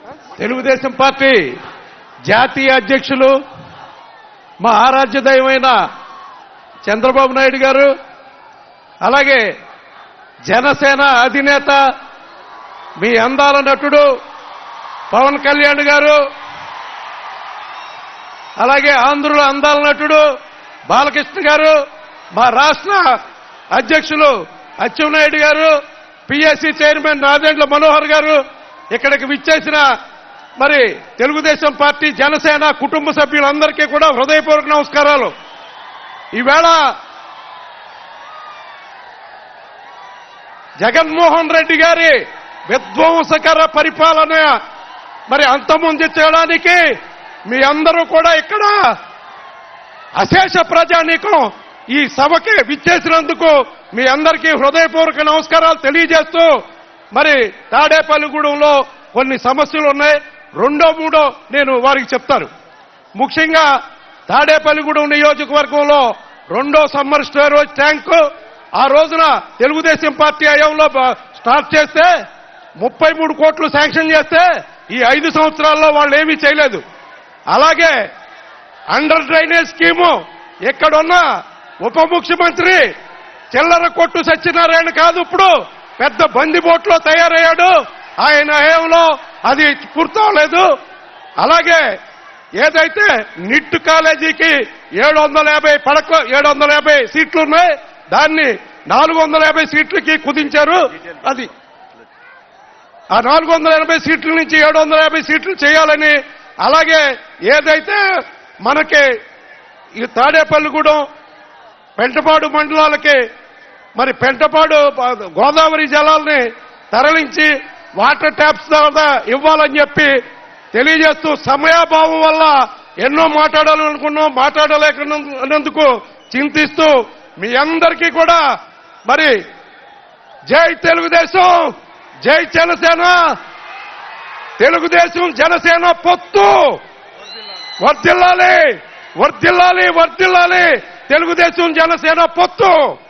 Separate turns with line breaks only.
Telugu Desam party జాతీయ అధ్యక్షులు మా ఆరాధ్య దైవమైన చంద్రబాబు నాయుడు గారు అలాగే జనసేన అధినేత మీ అందాల నటుడు పవన్ కళ్యాణ్ గారు అలాగే ఆంధ్రుల అందాల నటుడు బాలకృష్ణ గారు మా రాష్ట్ర అధ్యక్షులు అచ్చెన్నాయుడు గారు పిఎస్సి చైర్మన్ నాదెండ్ల మనోహర్ గారు ఇక్కడికి విచ్చేసిన మరి తెలుగుదేశం పార్టీ జనసేన కుటుంబ సభ్యులందరికీ కూడా హృదయపూర్వక నమస్కారాలు ఈవేళ జగన్మోహన్ రెడ్డి గారి విధ్వంసకర పరిపాలన మరి అంతమొందించడానికి మీ అందరూ కూడా ఇక్కడ అశేష ప్రజానీకం ఈ సభకి విచ్చేసినందుకు మీ అందరికీ హృదయపూర్వక నమస్కారాలు తెలియజేస్తూ మరి తాడేపల్లిగూడెంలో కొన్ని సమస్యలు ఉన్నాయి రెండో మూడో నేను వారికి చెప్తాను ముఖ్యంగా తాడేపల్లిగూడెం నియోజకవర్గంలో రెండో సమ్మర్ స్టోరేజ్ ట్యాంకు ఆ రోజున తెలుగుదేశం పార్టీ హయాంలో బ- స్టార్ట్ చేస్తే ముప్పై మూడు కోట్లు శాంక్షన్ చేస్తే ఈ ఐదు సంవత్సరాల్లో వాళ్ళు ఏమీ చేయలేదు అలాగే అండర్ డ్రైనేజ్ స్కీము ఎక్కడున్న ఉప ముఖ్యమంత్రి చిల్లర కొట్టు సత్యనారాయణ కాదు ఇప్పుడు పెద్ద బందిబోట్లో తయారయ్యాడు ఆయన హయాంలో అది పూర్తవలేదు అలాగే ఏదైతే నిట్ కాలేజీకి ఏడు వందల యాభై పడక ఏడు వందల యాభై సీట్లు ఉన్నాయి దాన్ని నాలుగు వందల యాభై సీట్లకి కుదించారు అది ఆ నాలుగు వందల ఎనభై సీట్ల నుంచి ఏడు వందల యాభై సీట్లు చేయాలని అలాగే ఏదైతే మనకి ఈ తాడేపల్లిగూడెం పెంటపాడు మండలాలకి మరి పెంటపాడు ప- గోదావరి జలాల్ని తరలించి వాటర్ ట్యాప్స్ ద్వారా ఇవ్వాలని చెప్పి తెలియజేస్తూ సమయాభావం వల్ల ఎన్నో మాట్లాడాలనుకున్నాం మాట్లాడలేకున్నందుకు చింతిస్తూ మీ అందరికీ కూడా మరి జై తెలుగుదేశం జై జనసేన తెలుగుదేశం జనసేన పొత్తు వర్ధిల్లాలి వర్ధిల్లాలి వర్ధిల్లాలి తెలుగుదేశం జనసేన పొత్తు